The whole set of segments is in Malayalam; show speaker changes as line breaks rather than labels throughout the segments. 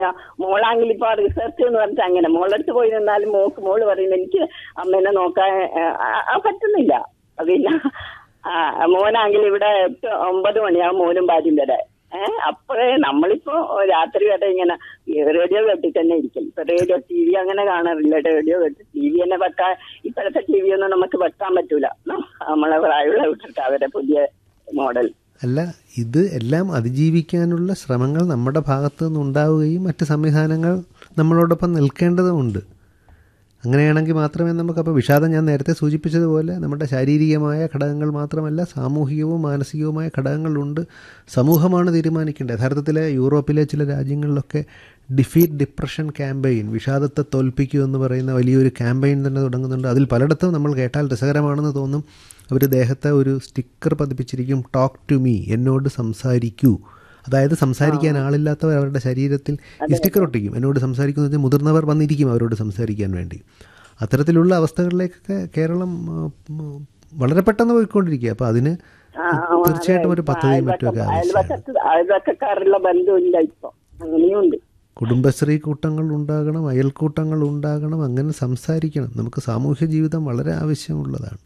മോളാങ്കിൽ ഇപ്പൊ റിസർച്ച് എന്ന് പറഞ്ഞിട്ട് അങ്ങനെ മോളടുത്ത് പോയി നിന്നാലും മോക്ക് മോള് പറയുന്നത് എനിക്ക് അമ്മേനെ നോക്കാൻ ആ, ആ, പറ്റുന്നില്ല പിന്നെ ആ, മോനാണെങ്കിൽ ഇവിടെ എട്ട് ഒമ്പത് മണിയാവും മോനും ഭാര്യയും വരെ ഏഹ് അപ്പോഴേ നമ്മളിപ്പോ രാത്രി വരെ ഇങ്ങനെ റേഡിയോ കേട്ടിട്ട് തന്നെ ഇരിക്കും ഇപ്പൊ റേഡിയോ ടി വി അങ്ങനെ കാണാറില്ല റേഡിയോ കേട്ട് ടി വി തന്നെ വെക്കാൻ ഇപ്പോഴത്തെ ടി വി ഒന്നും നമുക്ക് വെക്കാൻ പറ്റൂല നമ്മളെ പ്രായമുള്ള വിട്ടിട്ട് അവരെ പുതിയ മോഡൽ
അല്ല ഇത് എല്ലാം അതിജീവിക്കാനുള്ള ശ്രമങ്ങൾ നമ്മുടെ ഭാഗത്തു നിന്നുണ്ടാവുകയും മറ്റ് സംവിധാനങ്ങൾ നമ്മളോടൊപ്പം നിൽക്കേണ്ടതുമുണ്ട് അങ്ങനെയാണെങ്കിൽ മാത്രമേ നമുക്ക് അപ്പോൾ വിഷാദം ഞാൻ നേരത്തെ സൂചിപ്പിച്ചതുപോലെ നമ്മുടെ ശാരീരികമായ ഘടകങ്ങൾ മാത്രമല്ല സാമൂഹികവും മാനസികവുമായ ഘടകങ്ങളുണ്ട് സമൂഹമാണ് തീരുമാനിക്കേണ്ടത് യഥാർത്ഥത്തിൽ യൂറോപ്പിലെ ചില രാജ്യങ്ങളിലൊക്കെ ഡിഫീറ്റ് ഡിപ്രഷൻ ക്യാമ്പയിൻ വിഷാദത്തെ തോൽപ്പിക്കൂ എന്ന് പറയുന്ന വലിയൊരു ക്യാമ്പയിൻ തന്നെ തുടങ്ങുന്നുണ്ട് അതിൽ പലയിടത്തും നമ്മൾ കേട്ടാൽ രസകരമാണെന്ന് തോന്നും അവർ ദേഹത്തെ ഒരു സ്റ്റിക്കർ പതിപ്പിച്ചിരിക്കും ടോക്ക് ടു മീ എന്നോട് സംസാരിക്കൂ അതായത് സംസാരിക്കാൻ ആളില്ലാത്തവർ അവരുടെ ശരീരത്തിൽ ഈ സ്റ്റിക്കർ ഒട്ടിക്കും എന്നോട് സംസാരിക്കുന്നത് മുതിർന്നവർ വന്നിരിക്കും അവരോട് സംസാരിക്കാൻ വേണ്ടി അത്തരത്തിലുള്ള അവസ്ഥകളിലേക്കൊക്കെ കേരളം ആ, ഉം, വളരെ പെട്ടെന്ന് പോയിക്കൊണ്ടിരിക്കുക അപ്പോൾ അതിന്
ആ, ആ,
തീർച്ചയായിട്ടും ഒരു
അതെ.
പദ്ധതിയും മറ്റുമൊക്കെ
അയൽവക്ക-
ആവശ്യമാണ്
അയൽവക്കത്ത് അയൽവക്കക്കാരുള്ള ബന്ധമില്ല ഇപ്പൊ അങ്ങനെയുണ്ട്
കുടുംബശ്രീ കൂട്ടങ്ങൾ ഉണ്ടാകണം അയൽക്കൂട്ടങ്ങൾ ഉണ്ടാകണം അങ്ങനെ സംസാരിക്കണം നമുക്ക് സാമൂഹ്യ ജീവിതം വളരെ ആവശ്യമുള്ളതാണ്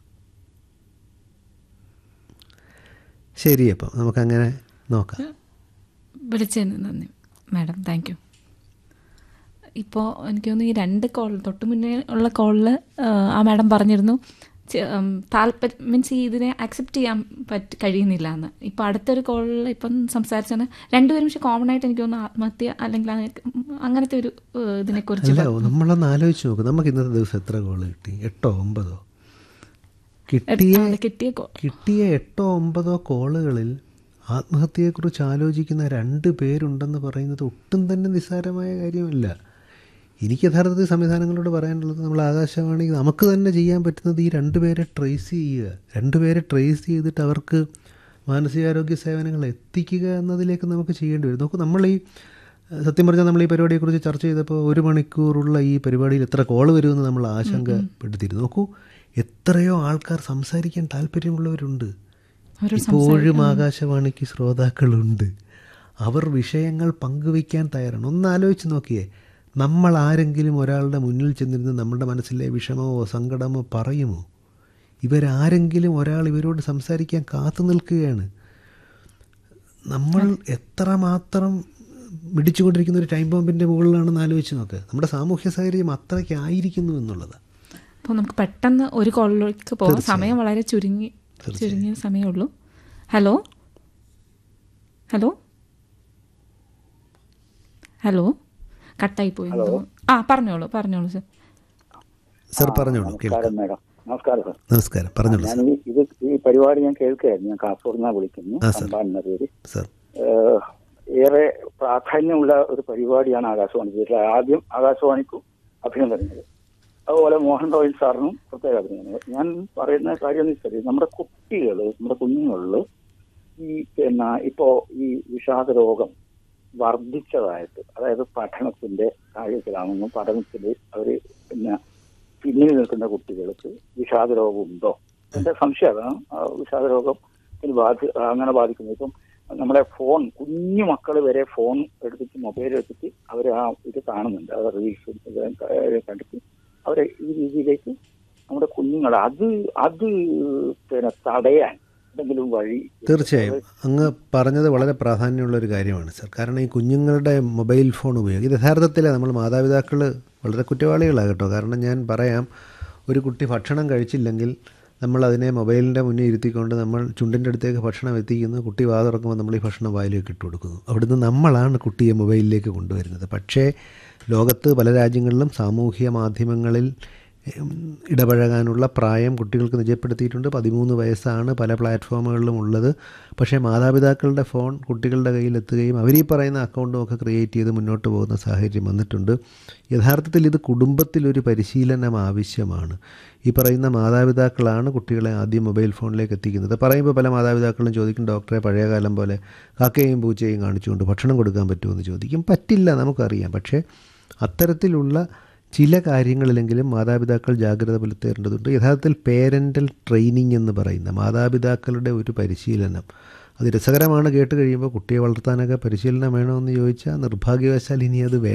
ശരി അപ്പം നമുക്കങ്ങനെ നോക്കാം
വിളിച്ചതിന് നന്ദി മാഡം താങ്ക് യു ഇപ്പോൾ എനിക്ക് തോന്നുന്നു ഈ രണ്ട് കോൾ തൊട്ട് മുന്നേ ഉള്ള കോളിൽ ആ മാഡം പറഞ്ഞിരുന്നു താല്പര്യം മീൻസ് ഈ ഇതിനെ അക്സെപ്റ്റ് ചെയ്യാൻ പറ്റ കഴിയുന്നില്ല എന്ന് ഇപ്പോൾ അടുത്തൊരു കോളിൽ ഇപ്പം സംസാരിച്ചാണ് രണ്ടുപേരും പക്ഷെ കോമൺ ആയിട്ട് എനിക്ക് തോന്നുന്നു ആത്മഹത്യ അല്ലെങ്കിൽ അങ്ങ- അങ്ങനത്തെ ഒരു ഏഹ്, ഇതിനെക്കുറിച്ച്
അല്ല നമ്മളൊന്ന് ആലോചിച്ച് നോക്ക് നമുക്ക് ഇന്നത്തെ ദിവസം എത്ര കോള് കിട്ടി എട്ടോ ഒമ്പതോ കിട്ടിയ
അത് കിട്ടിയ കോ
കിട്ടിയ എട്ടോ ഒമ്പതോ കോളുകളിൽ ആത്മഹത്യയെക്കുറിച്ച് ആലോചിക്കുന്ന രണ്ട് പേരുണ്ടെന്ന് പറയുന്നത് ഒട്ടും തന്നെ നിസ്സാരമായ കാര്യമല്ല എനിക്ക് യഥാർത്ഥത്തിൽ സംവിധാനങ്ങളോട് പറയാനുള്ളത് നമ്മൾ ആകാശവാണി നമുക്ക് തന്നെ ചെയ്യാൻ പറ്റുന്നത് ഈ രണ്ടുപേരെ ട്രേസ് ചെയ്യുക രണ്ടുപേരെ ട്രേസ് ചെയ്തിട്ട് അവർക്ക് മാനസികാരോഗ്യ സേവനങ്ങൾ എത്തിക്കുക എന്നതിലേക്ക് നമുക്ക് ചെയ്യേണ്ടി വരും നോക്കൂ നമ്മൾ ഈ ഏഹ്, സത്യം പറഞ്ഞാൽ നമ്മൾ ഈ പരിപാടിയെക്കുറിച്ച് ചർച്ച ചെയ്തപ്പോൾ ഒരു മണിക്കൂറുള്ള ഈ പരിപാടിയിൽ എത്ര കോൾ വരുമെന്ന് നമ്മൾ ആശങ്കപ്പെടുത്തിയിരുന്നു നോക്കൂ എത്രയോ ആൾക്കാർ സംസാരിക്കാൻ താല്പര്യമുള്ളവരുണ്ട്
അവരോട്
ഇപ്പോഴും ആകാശവാണിക്ക് ശ്രോതാക്കളുണ്ട് അവർ വിഷയങ്ങൾ പങ്കുവയ്ക്കാൻ തയ്യാറാണ് ഒന്ന് ആലോചിച്ച് നോക്കിയേ നമ്മൾ ആരെങ്കിലും ഒരാളുടെ മുന്നിൽ ചെന്നിരുന്ന് നമ്മുടെ മനസ്സിലെ വിഷമമോ സങ്കടമോ പറയുമോ ഇവരാരെങ്കിലും ഒരാൾ ഇവരോട് സംസാരിക്കാൻ കാത്തു നിൽക്കുകയാണ് നമ്മൾ എത്രമാത്രം മിടിച്ചുകൊണ്ടിരിക്കുന്ന ഒരു ടൈം ബോംബിൻ്റെ മുകളിലാണെന്ന് ആലോചിച്ച് നോക്കുക നമ്മുടെ സാമൂഹ്യ സാഹചര്യം അത്രയ്ക്ക് ആയിരിക്കുന്നു എന്നുള്ളതാണ്
അപ്പോൾ നമുക്ക് പെട്ടെന്ന് ഒരു കോളിലേക്ക് പോകാം സമയം വളരെ ചുരുങ്ങി ചുരുങ്ങിയ സമയമുള്ളൂ ഹലോ ഹലോ ഹലോ കട്ടായി പോയി എന്ന് തോന്നുന്നു. ആ പറഞ്ഞോളൂ പറഞ്ഞോളൂ സർ
സർ പറഞ്ഞോളൂ കേൾക്കാം
നമസ്കാരം മേഡം നമസ്കാരം സാർ
നമസ്കാരം പറഞ്ഞോളൂ
ഞാൻ ഈ ഇത് ഈ പരിപാടി ഞാൻ കേൾക്കുകയായിരുന്നു ഞാൻ കാസർഗോഡ് നിന്നാണ് വിളിക്കുന്നു
ആ, സർ.
സമ്പാൻ എന്ന പേര്
സർ
ഏഹ്, ഏറെ പ്രാധാന്യമുള്ള ഒരു പരിപാടിയാണ് ആകാശവാണി ഇതിൽ ആദ്യം ആകാശവാണിക്കും അഭിനന്ദനങ്ങൾ അതുപോലെ മോഹൻ റോയൽ സാറിനും പ്രത്യേക അഭിനന്ദനങ്ങൾ ഞാൻ പറയുന്ന കാര്യം എന്ന് വെച്ചാൽ നമ്മുടെ കുട്ടികൾ നമ്മുടെ കുഞ്ഞുങ്ങളിൽ ഈ പിന്നെ ഇപ്പോ ഈ വിഷാദ രോഗം വർദ്ധിച്ചതായിട്ട് അതായത് പഠനത്തിന്റെ കാര്യത്തിലാണെന്നും പഠനത്തിൽ അവര് പിന്നെ പിന്നിൽ നിൽക്കുന്ന കുട്ടികൾക്ക് വിഷാദ രോഗം ഉണ്ടോ എന്റെ സംശയം അതാണ് ആ വിഷാദ രോഗത്തിന് ബാധി അങ്ങനെ ബാധിക്കുന്നത് ഇപ്പം നമ്മളെ ഫോൺ കുഞ്ഞു മക്കൾ വരെ ഫോൺ എടുത്തിട്ട് മൊബൈൽ എടുത്തിട്ട് അവർ ആ ഇത് കാണുന്നുണ്ട് അവർ റീൽസ് കണ്ടിട്ട് അവരെ ഈ രീതിയിലേക്ക് നമ്മുടെ കുഞ്ഞുങ്ങൾ അത് അത് പിന്നെ തടയാൻ എന്തെങ്കിലും വഴി
തീർച്ചയായും അങ്ങ് പറഞ്ഞത് വളരെ പ്രാധാന്യമുള്ള ഒരു കാര്യമാണ് സർ കാരണം ഈ കുഞ്ഞുങ്ങളുടെ മൊബൈൽ ഫോൺ ഉപയോഗം ഇത് യഥാർത്ഥത്തിൽ നമ്മൾ മാതാപിതാക്കൾ വളരെ കുറ്റവാളികളാണ് കേട്ടോ കാരണം ഞാൻ പറയാം ഒരു കുട്ടി ഭക്ഷണം കഴിച്ചില്ലെങ്കിൽ നമ്മൾ അതിനെ മൊബൈലിൻ്റെ മുന്നിൽ ഇരുത്തിക്കൊണ്ട് നമ്മൾ ചുണ്ടിൻ്റെ അടുത്തേക്ക് ഭക്ഷണം എത്തിക്കുന്നു കുട്ടി വാ തുറക്കുമ്പോൾ നമ്മൾ ഈ ഭക്ഷണം വായിലേക്ക് ഇട്ട് കൊടുക്കുന്നു അവിടുന്ന് നമ്മളാണ് കുട്ടിയെ മൊബൈലിലേക്ക് കൊണ്ടുവരുന്നത് പക്ഷേ ലോകത്ത് പല രാജ്യങ്ങളിലും സാമൂഹ്യ മാധ്യമങ്ങളിൽ ഉം, ഇടപഴകാനുള്ള പ്രായം കുട്ടികൾക്ക് നിജപ്പെടുത്തിയിട്ടുണ്ട് പതിമൂന്ന് വയസ്സാണ് പല പ്ലാറ്റ്ഫോമുകളിലും ഉള്ളത് പക്ഷേ മാതാപിതാക്കളുടെ ഫോൺ കുട്ടികളുടെ കയ്യിൽ എത്തുകയും അവർ ഈ പറയുന്ന അക്കൗണ്ടും ഒക്കെ ക്രിയേറ്റ് ചെയ്ത് മുന്നോട്ട് പോകുന്ന സാഹചര്യം വന്നിട്ടുണ്ട് യഥാർത്ഥത്തിൽ ഇത് കുടുംബത്തിലൊരു പരിശീലനം ആവശ്യമാണ് ഈ പറയുന്ന മാതാപിതാക്കളാണ് കുട്ടികളെ ആദ്യം മൊബൈൽ ഫോണിലേക്ക് എത്തിക്കുന്നത് പറയുമ്പോൾ പല മാതാപിതാക്കളും ചോദിക്കും ഡോക്ടറെ പഴയ കാലം പോലെ കാക്കയും പൂച്ചയും കാണിച്ചുകൊണ്ട് ഭക്ഷണം കൊടുക്കാൻ പറ്റുമോ എന്ന് ചോദിക്കും പറ്റില്ല നമുക്കറിയാം പക്ഷേ അത്തരത്തിലുള്ള ചില കാര്യങ്ങളിലെങ്കിലും മാതാപിതാക്കൾ ജാഗ്രത പുലർത്തേണ്ടതുണ്ട് യഥാർത്ഥത്തിൽ പേരൻ്റൽ ട്രെയിനിങ് എന്ന് പറയുന്ന മാതാപിതാക്കളുടെ ഒരു പരിശീലനം അത് രസകരമാണ് കേട്ട് കഴിയുമ്പോൾ കുട്ടിയെ വളർത്താനൊക്കെ പരിശീലനം വേണമെന്ന് ചോദിച്ചാൽ നിർഭാഗ്യവശാൽ ഇനി അത്